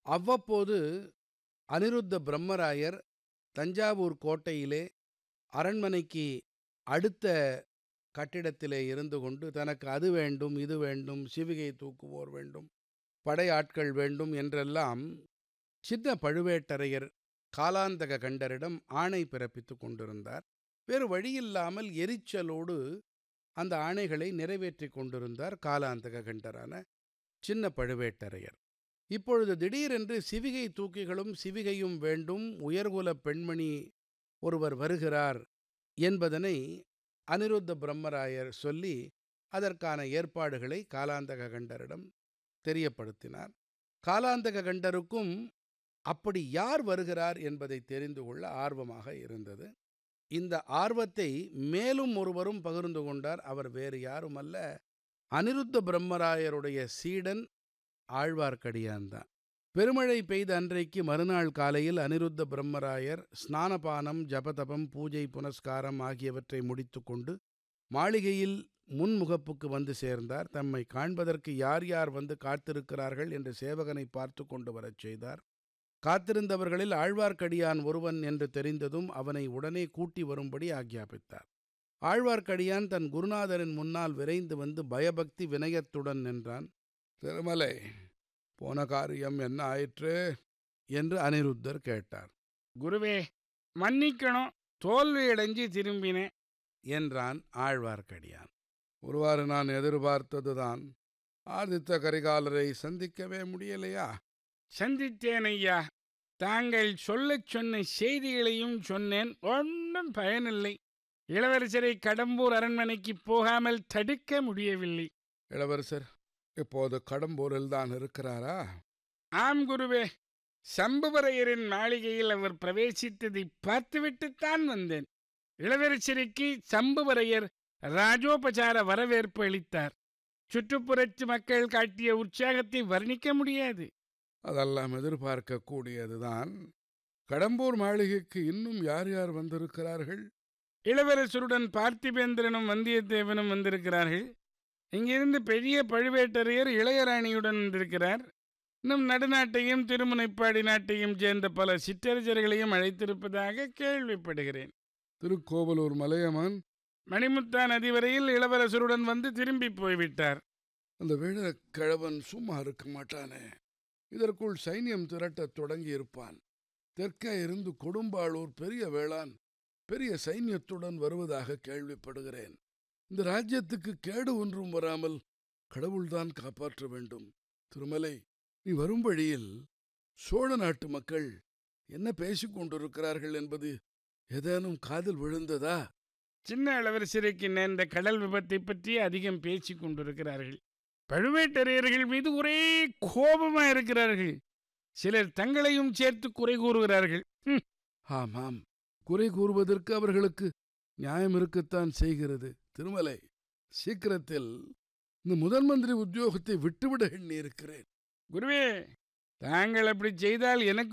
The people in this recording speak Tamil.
அவ்வப்போது அனிருத்த பிரம்மராயர் தஞ்சாவூர் கோட்டையிலே அரண்மனைக்கு அடுத்த கட்டிடத்திலே இருந்து கொண்டு தனக்கு அது வேண்டும் இது வேண்டும் சிவிகை தூக்குவோர் வேண்டும் படையாட்கள் வேண்டும் என்றெல்லாம் சின்ன பழுவேட்டரையர் காலாந்தக கண்டரிடம் ஆணை பிறப்பித்துக் கொண்டிருந்தார் வேறு வழியில்லாமல் எரிச்சலோடு அந்த ஆணைகளை நிறைவேற்றிக் கொண்டிருந்தார் காலாந்தக கண்டரான சின்ன பழுவேட்டரையர் இப்பொழுது திடீரென்று சிவிகை தூக்கிகளும் சிவிகையும் வேண்டும் உயர்குலப் பெண்மணி ஒருவர் வருகிறார் என்பதனை அனிருத்த பிரம்மராயர் சொல்லி அதற்கான ஏற்பாடுகளை காலாந்தக கண்டரிடம் தெரியப்படுத்தினார் காலாந்தக கண்டருக்கும் அப்படி யார் வருகிறார் என்பதை தெரிந்து கொள்ள ஆர்வமாக இருந்தது இந்த ஆர்வத்தை மேலும் ஒருவரும் பகிர்ந்து கொண்டார் அவர் வேறு யாருமல்ல அனிருத்த பிரம்மராயருடைய சீடன் ஆழ்வார்க்கடியான் தான் பெருமழை பெய்த அன்றைக்கு மறுநாள் காலையில் அனிருத்த பிரம்மராயர் ஸ்நானபானம் ஜபதபம் பூஜை புனஸ்காரம் ஆகியவற்றை முடித்துக்கொண்டு மாளிகையில் முன்முகப்புக்கு வந்து சேர்ந்தார் தம்மை காண்பதற்கு யார் யார் வந்து காத்திருக்கிறார்கள் என்று சேவகனை பார்த்து கொண்டு வரச் செய்தார் காத்திருந்தவர்களில் ஆழ்வார்க்கடியான் ஒருவன் என்று தெரிந்ததும் அவனை உடனே கூட்டி வரும்படி ஆக்ஞாபித்தார் ஆழ்வார்க்கடியான் தன் குருநாதரின் முன்னால் விரைந்து வந்து பயபக்தி வினயத்துடன் நின்றான் திருமலை போன காரியம் என்ன ஆயிற்று என்று அனிருத்தர் கேட்டார் குருவே மன்னிக்கணும் தோல்வி அடைஞ்சு திரும்பினேன் என்றான் ஆழ்வார்க்கடியான் ஒருவாறு நான் எதிர்பார்த்ததுதான் ஆதித்த கரிகாலரை சந்திக்கவே முடியலையா சந்தித்தேன் ஐயா தாங்கள் சொல்லச் சொன்ன செய்திகளையும் சொன்னேன் ஒன்றும் பயனில்லை இளவரசரை கடம்பூர் அரண்மனைக்கு போகாமல் தடுக்க முடியவில்லை இளவரசர் இப்போது கடம்பூரில் தான் இருக்கிறாரா ஆம் குருவே சம்புவரையரின் மாளிகையில் அவர் பிரவேசித்ததை பார்த்துவிட்டுத்தான் வந்தேன் இளவரசருக்கு சம்புவரையர் ராஜோபசார வரவேற்பு அளித்தார் சுற்றுப்புறத்து மக்கள் காட்டிய உற்சாகத்தை வர்ணிக்க முடியாது அதெல்லாம் எதிர்பார்க்கக்கூடியதுதான் கடம்பூர் மாளிகைக்கு இன்னும் யார் யார் வந்திருக்கிறார்கள் இளவரசருடன் பார்த்திபேந்திரனும் வந்தியத்தேவனும் வந்திருக்கிறார்கள் இங்கிருந்து பெரிய பழுவேட்டரையர் இளையராணியுடன் வந்திருக்கிறார் இன்னும் நடுநாட்டையும் திருமுனைப்பாடி நாட்டையும் சேர்ந்த பல சிற்றரசர்களையும் அழைத்திருப்பதாக கேள்விப்படுகிறேன் திருக்கோவலூர் மலையமான் மணிமுத்தா நதி வரையில் இளவரசருடன் வந்து திரும்பி போய்விட்டார் அந்த வேழ கிழவன் சும்மா இருக்க மாட்டானே இதற்குள் சைன்யம் திரட்டத் தொடங்கி இருப்பான் தெற்கே இருந்து கொடும்பாளூர் பெரிய வேளான் பெரிய சைன்யத்துடன் வருவதாக கேள்விப்படுகிறேன் இந்த ராஜ்யத்துக்கு கேடு ஒன்றும் வராமல் கடவுள்தான் காப்பாற்ற வேண்டும் திருமலை நீ வரும் வழியில் சோழ நாட்டு மக்கள் என்ன பேசிக் கொண்டிருக்கிறார்கள் என்பது ஏதேனும் காதில் விழுந்ததா சின்ன இளவரசருக்கு நேர்ந்த கடல் விபத்தை பற்றி அதிகம் பேசிக் கொண்டிருக்கிறார்கள் பழுவேட்டரையர்கள் மீது ஒரே கோபமா இருக்கிறார்கள் சிலர் தங்களையும் சேர்த்து குறை கூறுகிறார்கள் ஹம், ஆமாம் குறை கூறுவதற்கு அவர்களுக்கு நியாயம் இருக்கத்தான் செய்கிறது திருமலை சீக்கிரத்தில் இந்த முதன் மந்திரி உத்தியோகத்தை விட்டுவிட எண்ணி இருக்கிறேன் குருவே தாங்கள் அப்படி செய்தால் எனக்கு